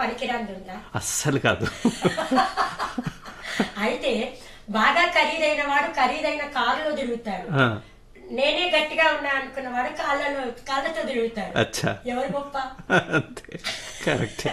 పనికిరాంది ఉందా అస్సలు కాదు అయితే బాగా ఖరీదైన వాడు ఖరీదైన కారులో తిరుగుతాడు ఆ, నేనే గట్టిగా ఉన్నా అనుకున్న వాడు కాళ్ళలో కాళ్ళతో తిరుగుతాడు అచ్చా ఎవరు గొప్ప అంతే కరెక్టే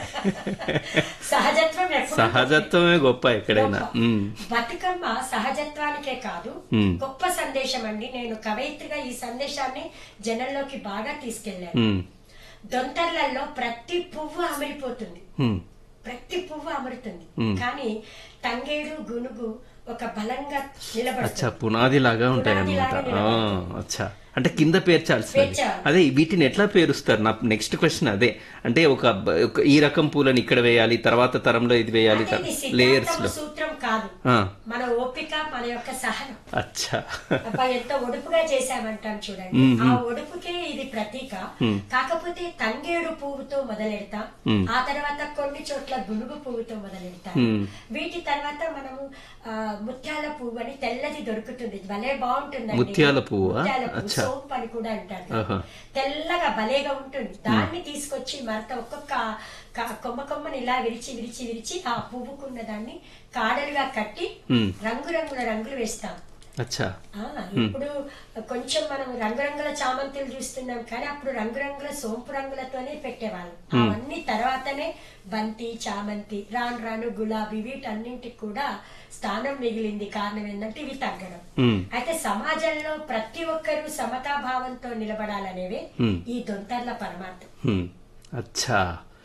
సహజత్వం ఎప్పుడు సహజత్వమే గొప్ప ఎక్కడైనా గొప్ప. ఉమ్, బతుకమ్మ సహజత్వానికే కాదు ఉమ్. గొప్ప సందేశం అండి నేను కవయిత్రిగా ఈ సందేశాన్ని జనంలోకి బాగా తీసుకెళ్లాను ఉమ్, దొంతర్లలో ప్రతి పువ్వు అమరిపోతుంది ఉమ్, ప్రతి పువ్వు అమరుతుంది మ్మ్. కానీ తంగేడు గునుగు ఒక బలంగా అచ్చా నిలబడుతుంది పునాది లాగా ఉంటాయి పునాదిలాగా అనమాట నిలబడతాయి. అచ్చా అంటే కింద పేర్చాల్సినది పేర్చాలి. అదే వీటిని ఎట్లా పేరుస్తారు నా నెక్స్ట్ క్వశ్చన్ అదే అంటే ఒక బ- ఒక ఈ రకం పూలను ఇక్కడ వేయాలి తర్వాత తరంలో ఇది వేయాలి అంటే ఇది లేయర్స్ సిద్ధాంతము లో సూత్రం కాదు ఆ, మన ఓపిక మన యొక్క సహనం అచ్చా అబ్బా ఎంత ఒడుపుగా చేశామంటాం చూడండి ఆ ఒడుపుకే ఇది ప్రతీక కాకపోతే తంగేడు పువ్వుతో మొదలెడతాం ఆ తర్వాత కొన్ని చోట్ల గునుగు పువ్వుతో మొదలెడతాం మ్మ్. వీటి తర్వాత మనము ఆ, ముత్యాల పువ్వు అని తెల్లది దొరుకుతుంది భలే బాగుంటుంది ముత్యాల పువ్వా? ముత్యాల పువ్వు అచ్చా. సోంపు అని కూడా అంటారు ఆహా. తెల్లగా భలేగా ఉంటుంది దాన్ని తీసుకొచ్చి మరత ఒక్కొక్క క- కొమ్మ కొమ్మని ఇలా విరిచి విరిచి విరిచి ఆ పువ్వుకున్న దాన్ని కాడలుగా కట్టి మ్మ్. రంగురంగుల రంగులు వేస్తాం అచ్చా ఆ, ఇప్పుడు కొంచెం మనం రంగురంగుల చామంతులు చూస్తున్నాం కానీ అప్పుడు రంగురంగుల సోంపు రంగులతోనే పెట్టేవాళ్ళం అవన్నీ తర్వాతనే బంతి చామంతి రాను రాను గులాబీ వీటన్నింటికి కూడా స్థానం మిగిలింది కారణం ఏంటంటే ఇవి తగ్గడం ఉమ్, అయితే సమాజంలో ప్రతి ఒక్కరూ సమతాభావంతో నిలబడాలనేవే Hmm. ఈ దొంతర్ల పరమార్థం ఉమ్, అచ్చా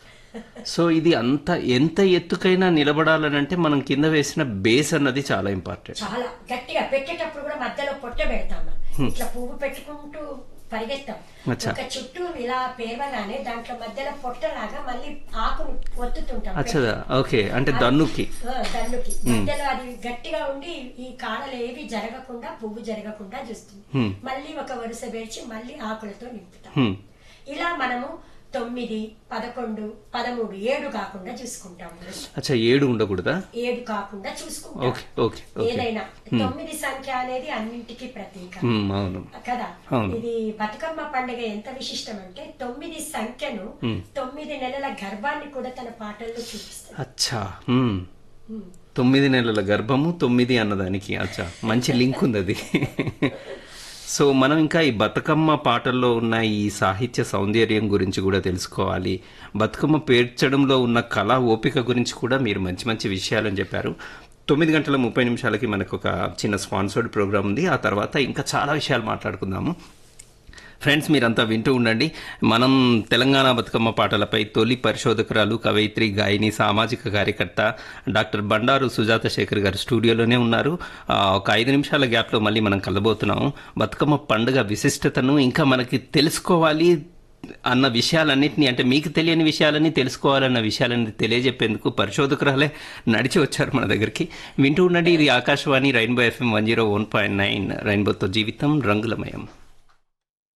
సో ఇది అంత ఎంత ఎత్తుకైనా నిలబడాలనంటే మనం కింద వేసిన బేస్ అన్నది చాలా ఇంపార్టెంట్ చాలా గట్టిగా పెట్టేటప్పుడు కూడా మధ్యలో పొట్ట పెడతాం మనం. ఇట్లా పువ్వు పెట్టుకుంటూ పరిగెత్తాం అచ్చా. ఒక చుట్టూ ఇలా పేర్వగానే దాంట్లో మధ్యలో పొట్టలాగా మళ్ళీ ఆకును ఒత్తుతుంటాం అచ్చా ఓకే అంటే దన్నుకి ఆ, దన్నుకి మధ్యలో అది గట్టిగా ఉండి ఈ కాడలు ఏవి జరగకుండా పువ్వు జరగకుండా చూస్తుంది Hmm. మళ్ళీ ఒక వరుస పేర్చి మళ్ళీ ఆకులతో నింపుతాం హ్మ్, ఇలా మనము తొమ్మిది పదకొండు పదమూడు ఏడు కాకుండా చూసుకుంటాం అచ్చా ఏడు ఉండకూడదా ఏడు కాకుండా చూసుకుంటాం ఓకే ఓకే ఓకే ఏదైనా తొమ్మిది సంఖ్య అనేది అన్నింటికి ప్రతీక హ్మ్, అవును కదా అవును. ఇది బతుకమ్మ పండుగ ఎంత విశిష్టం అంటే తొమ్మిది సంఖ్యను తొమ్మిది నెలల గర్భాన్ని కూడా తన పాటల్లో చూపిస్తుంది అచ్చా హ్మ్. తొమ్మిది నెలల గర్భము తొమ్మిది అన్నదానికి అచ్చా మంచి లింక్ ఉంది అది సో మనం ఇంకా ఈ బతుకమ్మ పాటల్లో ఉన్న ఈ సాహిత్య సౌందర్యం గురించి కూడా తెలుసుకోవాలి బతుకమ్మ పేర్చడంలో ఉన్న కళా ఓపిక గురించి కూడా మీరు మంచి మంచి విషయాలని చెప్పారు తొమ్మిది గంటల ముప్పై నిమిషాలకి మనకు ఒక చిన్న స్పాన్సర్డ్ ప్రోగ్రామ్ ఉంది ఆ తర్వాత ఇంకా చాలా విషయాలు మాట్లాడుకుందాము ఫ్రెండ్స్ మీరంతా వింటూ ఉండండి మనం తెలంగాణ బతుకమ్మ పాటలపై తొలి పరిశోధకురాలు కవయిత్రి గాయని సామాజిక కార్యకర్త డాక్టర్ బండారు సుజాత శేఖర్ గారు స్టూడియోలోనే ఉన్నారు ఆ, ఒక ఐదు నిమిషాల గ్యాప్లో మళ్ళీ మనం కలబోతున్నాం బతుకమ్మ పండుగ విశిష్టతను ఇంకా మనకి తెలుసుకోవాలి అన్న విషయాలన్నింటినీ అంటే మీకు తెలియని విషయాలన్నీ తెలుసుకోవాలన్న విషయాలని తెలియజెప్పేందుకు పరిశోధకురాలే నడిచి వచ్చారు మన దగ్గరికి వింటూ ఉండండి ఇది Akashvani rainbow FM one zero one point nine రైన్బోతో జీవితం రంగులమయం